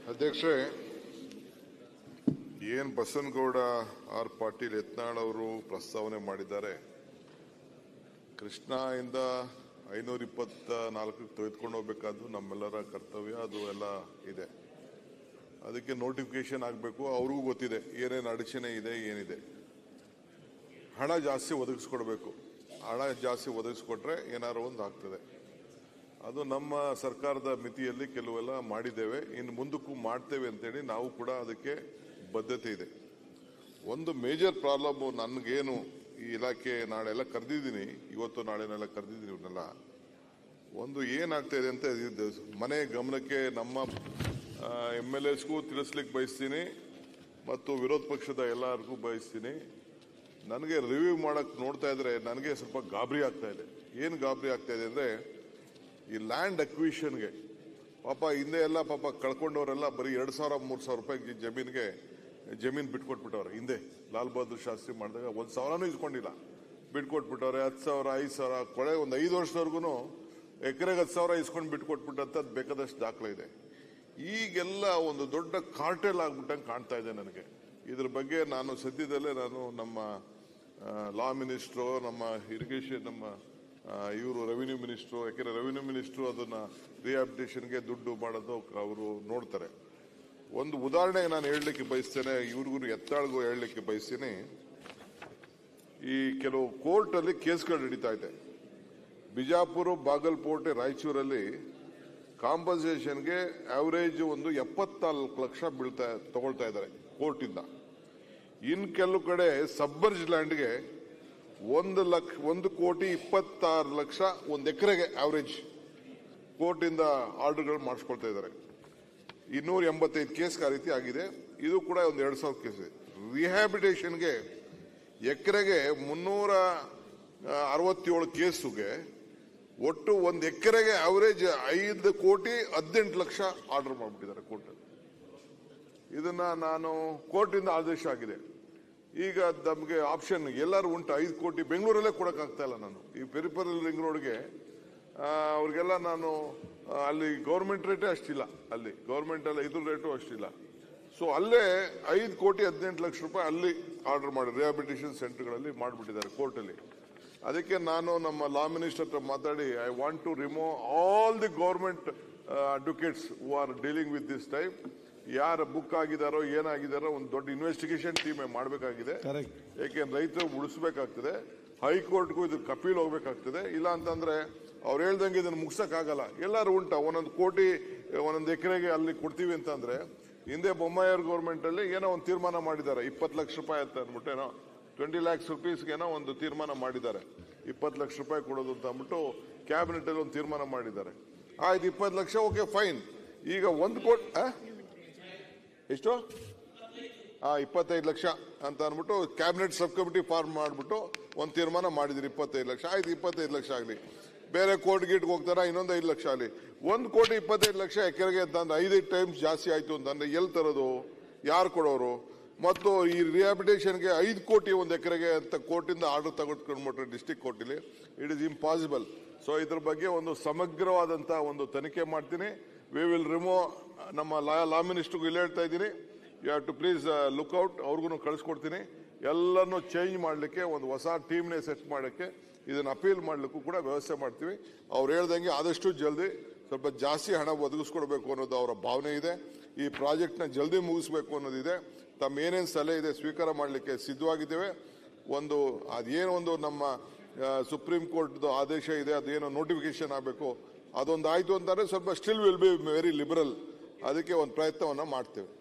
ಅಧ್ಯಕ್ಷೆ ಏನ್ ಬಸನಗೌಡ ಆರ್ ಪಾಟೀಲ್ ಯತ್ನಾಳ್ ಅವರು ಪ್ರಸ್ತಾವನೆ ಮಾಡಿದ್ದಾರೆ ಕೃಷ್ಣ ಇಂದ ಐನೂರ ಇಪ್ಪತ್ತ ನಾಲ್ಕಕ್ಕೆ ತೆಗೆದುಕೊಂಡು ಹೋಗ್ಬೇಕಾದ್ದು ನಮ್ಮೆಲ್ಲರ ಕರ್ತವ್ಯ ಅದು ಎಲ್ಲ ಇದೆ ಅದಕ್ಕೆ ನೋಟಿಫಿಕೇಶನ್ ಆಗಬೇಕು ಅವ್ರಿಗೂ ಗೊತ್ತಿದೆ ಏನೇನು ಅಡಚಣೆ ಇದೆ ಏನಿದೆ ಹಣ ಜಾಸ್ತಿ ಒದಗಿಸ್ಕೊಡ್ಬೇಕು ಹಣ ಜಾಸ್ತಿ ಒದಗಿಸ್ಕೊಟ್ರೆ ಏನಾರು ಒಂದು ಆಗ್ತದೆ ಅದು ನಮ್ಮ ಸರ್ಕಾರದ ಮಿತಿಯಲ್ಲಿ ಕೆಲವೆಲ್ಲ ಮಾಡಿದ್ದೇವೆ ಇನ್ನು ಮುಂದಕ್ಕೂ ಮಾಡ್ತೇವೆ ಅಂತೇಳಿ ನಾವು ಕೂಡ ಅದಕ್ಕೆ ಬದ್ಧತೆ ಇದೆ ಒಂದು ಮೇಜರ್ ಪ್ರಾಬ್ಲಮ್ ನನಗೇನು ಈ ಇಲಾಖೆ ನಾಳೆ ಎಲ್ಲ ಕರೆದಿದ್ದೀನಿ ಇವತ್ತು ನಾಳೆನೆಲ್ಲ ಕರೆದಿದ್ದೀನಿ ಇವ್ರನ್ನೆಲ್ಲ ಒಂದು ಏನಾಗ್ತಾ ಇದೆ ಅಂತ ಇದು ಮನೆ ಗಮನಕ್ಕೆ ನಮ್ಮ ಎಮ್ ಎಲ್ ಎಸ್ಗೂ ತಿಳಿಸ್ಲಿಕ್ಕೆ ಬಯಸ್ತೀನಿ ಮತ್ತು ವಿರೋಧ ಪಕ್ಷದ ಎಲ್ಲರಿಗೂ ಬಯಸ್ತೀನಿ ನನಗೆ ರಿವ್ಯೂ ಮಾಡಕ್ ನೋಡ್ತಾ ಇದ್ರೆ ನನಗೆ ಸ್ವಲ್ಪ ಗಾಬರಿ ಆಗ್ತಾ ಇದೆ ಏನು ಗಾಬರಿ ಆಗ್ತಾ ಇದೆ ಅಂದ್ರೆ ಈ ಲ್ಯಾಂಡ್ ಅಕ್ವಿಷನ್ಗೆ ಪಾಪ ಹಿಂದೆ ಎಲ್ಲ ಪಾಪ ಕಳ್ಕೊಂಡವರೆಲ್ಲ ಬರೀ ಎರಡು ಸಾವಿರ ಮೂರು ಸಾವಿರ ರೂಪಾಯಿ ಜಮೀನಿಗೆ ಜಮೀನು ಬಿಟ್ಕೊಟ್ಬಿಟ್ಟವ್ರೆ ಹಿಂದೆ ಲಾಲ್ ಬಹದ್ದೂರ್ ಶಾಸ್ತ್ರಿ ಮಾಡಿದಾಗ ಒಂದು ಸಾವಿರನೂ ಇಸ್ಕೊಂಡಿಲ್ಲ ಬಿಟ್ಕೊಟ್ಬಿಟ್ಟವ್ರೆ ಹತ್ತು ಸಾವಿರ ಐದು ಸಾವಿರ ಕೊಳೆ ಒಂದು ಐದು ವರ್ಷದವರೆಗೂ ಎಕರೆಗೆ ಹತ್ತು ಸಾವಿರ ಇಸ್ಕೊಂಡು ಬಿಟ್ಕೊಟ್ಬಿಟ್ಟಂಥದ್ದು ಬೇಕಾದಷ್ಟು ದಾಖಲೆ ಇದೆ ಈಗೆಲ್ಲ ಒಂದು ದೊಡ್ಡ ಕಾರ್ಟೆಲ್ ಆಗ್ಬಿಟ್ಟಂಗೆ ಕಾಣ್ತಾ ಇದೆ ನನಗೆ ಇದ್ರ ಬಗ್ಗೆ ನಾನು ಸದ್ಯದಲ್ಲೇ ನಾನು ನಮ್ಮ ಲಾ ಮಿನಿಸ್ಟ್ರು ನಮ್ಮ ಇರಿಗೇಷನ್ ನಮ್ಮ ಇವರು ರೆವಿನ್ಯೂ ಮಿನಿಸ್ಟ್ರು ಯಾಕೆಂದ್ರೆ ರೆವಿನ್ಯೂ ಮಿನಿಸ್ಟ್ರು ಅದನ್ನ ರಿಹಾಬಿಟೇಷನ್ಗೆ ದುಡ್ಡು ಮಾಡೋದು ಅವರು ನೋಡ್ತಾರೆ ಒಂದು ಉದಾಹರಣೆ ನಾನು ಹೇಳಲಿಕ್ಕೆ ಬಯಸ್ತೇನೆ ಇವ್ರಿಗೂ ಎತ್ತಾಳ್ಗೂ ಹೇಳಲಿಕ್ಕೆ ಬಯಸ್ತೀನಿ ಈ ಕೆಲವು ಕೋರ್ಟ್ ಅಲ್ಲಿ ಕೇಸ್ಗಳು ನಡೀತಾ ಇದೆ ಬಿಜಾಪುರ ಬಾಗಲಕೋಟೆ ರಾಯಚೂರಲ್ಲಿ ಕಾಂಪನ್ಸೇಷನ್ಗೆ ಆವರೇಜ್ ಒಂದು ಎಪ್ಪತ್ನಾಲ್ಕು ಲಕ್ಷ ಬೀಳ್ತಾ ತಗೊಳ್ತಾ ಇದ್ದಾರೆ ಕೋರ್ಟಿಂದ ಇನ್ ಕೆಲವು ಕಡೆ ಸಬ್ಬರ್ಜ್ ಲ್ಯಾಂಡ್ಗೆ ಒಂದು ಲಕ್ಷ ಒಂದು ಕೋಟಿ ಇಪ್ಪತ್ತಾರು ಲಕ್ಷ ಒಂದು ಎಕರೆಗೆ ಆವರೇಜ್ ಕೋರ್ಟಿಂದ ಆರ್ಡರ್ಗಳು ಮಾಡಿಸ್ಕೊಳ್ತಾ ಇದ್ದಾರೆ ಇನ್ನೂರ ಎಂಬತ್ತೈದು ಕೇಸ್ ಆ ರೀತಿ ಆಗಿದೆ ಇದು ಕೂಡ ಒಂದು ಎರಡು ಸಾವಿರ ಕೇಸ್ ಇದೆ ರಿಹ್ಯಾಬಿಟೇಷನ್ಗೆ ಎಕರೆಗೆ ಮುನ್ನೂರ ಆ, ಅರವತ್ತೇಳು ಕೇಸುಗೆ ಒಟ್ಟು ಒಂದು ಎಕರೆಗೆ ಅವರೇಜ್ ಐದು ಕೋಟಿ ಹದಿನೆಂಟು ಲಕ್ಷ ಆರ್ಡರ್ ಮಾಡಿಬಿಟ್ಟಿದ್ದಾರೆ ಕೋರ್ಟ್ ಇದನ್ನ ನಾನು ಕೋರ್ಟಿಂದ ಆದೇಶ ಆಗಿದೆ ಈಗ ನಮಗೆ ಆಪ್ಷನ್ ಎಲ್ಲರೂ ಉಂಟು ಐದು ಕೋಟಿ ಬೆಂಗಳೂರಲ್ಲೇ ಕೊಡಕ್ಕಾಗ್ತಾ ಇಲ್ಲ ನಾನು ಈ ಪೆರಿಪರಲ್ ರಿಂಗ್ ರೋಡ್ಗೆ ಅವ್ರಿಗೆಲ್ಲ ನಾನು ಆ, ಅಲ್ಲಿ ಗೌರ್ಮೆಂಟ್ ರೇಟೇ ಅಷ್ಟಿಲ್ಲ ಅಲ್ಲಿ ಗೌರ್ಮೆಂಟ್ ಅಲ್ಲಿ ಇದ್ರ ರೇಟು ಅಷ್ಟಿಲ್ಲ ಸೊ ಅಲ್ಲೇ ಐದು ಕೋಟಿ ಹದಿನೆಂಟು ಲಕ್ಷ ರೂಪಾಯಿ ಅಲ್ಲಿ ಆರ್ಡರ್ ಮಾಡಿ ರಿಹಾಬಿಲಿಟೇಷನ್ ಸೆಂಟರ್ಗಳಲ್ಲಿ ಮಾಡಿಬಿಟ್ಟಿದ್ದಾರೆ ಕೋರ್ಟಲ್ಲಿ ಅದಕ್ಕೆ ನಾನು ನಮ್ಮ ಲಾ ಮಿನಿಸ್ಟರ್ ಹತ್ರ ಮಾತಾಡಿ I want to remove all the government advocates who are dealing with this type ಯಾರು ಬುಕ್ ಆಗಿದಾರೋ ಏನಾಗಿದಾರೋ ಒಂದು ದೊಡ್ಡ ಇನ್ವೆಸ್ಟಿಗೇಷನ್ ಟೀಮ್ ಮಾಡಬೇಕಾಗಿದೆ Correct. ಏಕೆಂದ್ರೆ ರೈತರು ಉಳಿಸ್ಬೇಕಾಗ್ತದೆ ಹೈಕೋರ್ಟ್ಗೂ ಇದು ಕಪೀಲ್ ಹೋಗ್ಬೇಕಾಗ್ತದೆ ಇಲ್ಲ ಅಂತಂದ್ರೆ ಅವ್ರು ಹೇಳ್ದಂಗೆ ಇದನ್ನ ಮುಗ್ಸಕ್ಕಾಗಲ್ಲ ಎಲ್ಲರೂ ಉಂಟ ಒಂದೊಂದು ಕೋಟಿ ಒಂದೊಂದು ಎಕರೆಗೆ ಅಲ್ಲಿ ಕೊಡ್ತೀವಿ ಅಂತಂದ್ರೆ ಹಿಂದೆ ಬೊಮ್ಮಾಯರ್ ಗೌರ್ಮೆಂಟ್ ಅಲ್ಲಿ ಏನೋ ಒಂದು ತೀರ್ಮಾನ ಮಾಡಿದ್ದಾರೆ ಇಪ್ಪತ್ತು ಲಕ್ಷ ರೂಪಾಯಿ ಅಂತ ಅಂದ್ಬಿಟ್ಟು ಏನೋ ಟ್ವೆಂಟಿ ಲ್ಯಾಕ್ಸ್ ರುಪೀಸ್ಗೆ ಏನೋ ಒಂದು ತೀರ್ಮಾನ ಮಾಡಿದ್ದಾರೆ ಇಪ್ಪತ್ತು ಲಕ್ಷ ರೂಪಾಯಿ ಕೊಡೋದು ಅಂತ ಅಂದ್ಬಿಟ್ಟು ಕ್ಯಾಬಿನೆಟ್ ಅಲ್ಲಿ ಒಂದು ತೀರ್ಮಾನ ಮಾಡಿದ್ದಾರೆ ಆಯ್ತು ಇಪ್ಪತ್ತು ಲಕ್ಷ ಓಕೆ ಫೈನ್ ಈಗ ಒಂದು ಕೋಟಿ ಎಷ್ಟು ಆ ಇಪ್ಪತ್ತೈದು ಲಕ್ಷ ಅಂತ ಅಂದ್ಬಿಟ್ಟು ಕ್ಯಾಬಿನೆಟ್ ಸಬ್ ಕಮಿಟಿ ಫಾರ್ಮ್ ಮಾಡಿಬಿಟ್ಟು ಒಂದು ತೀರ್ಮಾನ ಮಾಡಿದಿರಿ ಇಪ್ಪತ್ತೈದು ಲಕ್ಷ ಆಯ್ತು ಇಪ್ಪತ್ತೈದು ಲಕ್ಷ ಆಗಲಿ ಬೇರೆ ಕೋರ್ಟ್ ಗೀಟ್ಗೆ ಹೋಗ್ತಾರ ಇನ್ನೊಂದು ಐದು ಲಕ್ಷ ಆಗಲಿ ಒಂದು ಕೋಟಿ ಇಪ್ಪತ್ತೈದು ಲಕ್ಷ ಎಕರೆಗೆ ಅಂತಂದ್ರೆ ಐದೈದು ಟೈಮ್ಸ್ ಜಾಸ್ತಿ ಆಯ್ತು ಅಂತಂದ್ರೆ ಎಲ್ಲಿ ತರೋದು ಯಾರು ಕೊಡೋರು ಮತ್ತು ಈ ರಿಹಾಬಿಟೇಷನ್ಗೆ ಐದು ಕೋಟಿ ಒಂದು ಎಕರೆಗೆ ಅಂತ ಕೋರ್ಟಿಂದ ಆರ್ಡರ್ ತಗೊಂಡ್ಕೊಂಡ್ಬಿಟ್ರೆ ಡಿಸ್ಟಿಕ್ ಕೋರ್ಟಿಲಿ ಇಟ್ ಇಸ್ ಇಂಪಾಸಿಬಲ್ ಸೊ ಇದ್ರ ಬಗ್ಗೆ ಒಂದು ಸಮಗ್ರವಾದಂತ ಒಂದು ತನಿಖೆ ಮಾಡ್ತೀನಿ ವಿ ವಿಲ್ ರಿಮೂವ್ ನಮ್ಮ ಲಾ ಲಾ ಮಿನಿಸ್ಟರ್ಗೂ ಇಲ್ಲಿ ಹೇಳ್ತಾ ಇದ್ದೀನಿ you have to please look out ಅವ್ರಿಗೂ ಕಳಿಸ್ಕೊಡ್ತೀನಿ ಎಲ್ಲನೂ ಚೇಂಜ್ ಮಾಡಲಿಕ್ಕೆ ಒಂದು ಹೊಸ ಟೀಮ್ನೇ ಸೆಟ್ ಮಾಡೋಕ್ಕೆ ಇದನ್ನು ಅಪೀಲ್ ಮಾಡಲಿಕ್ಕೂ ಕೂಡ ವ್ಯವಸ್ಥೆ ಮಾಡ್ತೀವಿ ಅವ್ರು ಹೇಳ್ದಂಗೆ ಆದಷ್ಟು ಜಲ್ದಿ ಸ್ವಲ್ಪ ಜಾಸ್ತಿ ಹಣ ಒದಗಿಸ್ಕೊಡ್ಬೇಕು ಅನ್ನೋದು ಅವರ ಭಾವನೆ ಇದೆ ಈ ಪ್ರಾಜೆಕ್ಟ್ನ ಜಲ್ದಿ ಮುಗಿಸ್ಬೇಕು ಅನ್ನೋದಿದೆ ತಮ್ಮ ಏನೇನು ಸಲಹೆ ಇದೆ ಸ್ವೀಕಾರ ಮಾಡಲಿಕ್ಕೆ ಸಿದ್ಧವಾಗಿದ್ದೇವೆ ಒಂದು ಅದೇನೋ ಒಂದು ನಮ್ಮ ಸುಪ್ರೀಂ ಕೋರ್ಟ್ದು ಆದೇಶ ಇದೆ ಅದೇನೋ ನೋಟಿಫಿಕೇಶನ್ ಆಗಬೇಕು ಅದೊಂದು ಆಯ್ತು ಅಂತಂದ್ರೆ ಸ್ವಲ್ಪ still will be very liberal ಅದಕ್ಕೆ ಒಂದು ಪ್ರಯತ್ನವನ್ನ ಮಾಡ್ತೇವೆ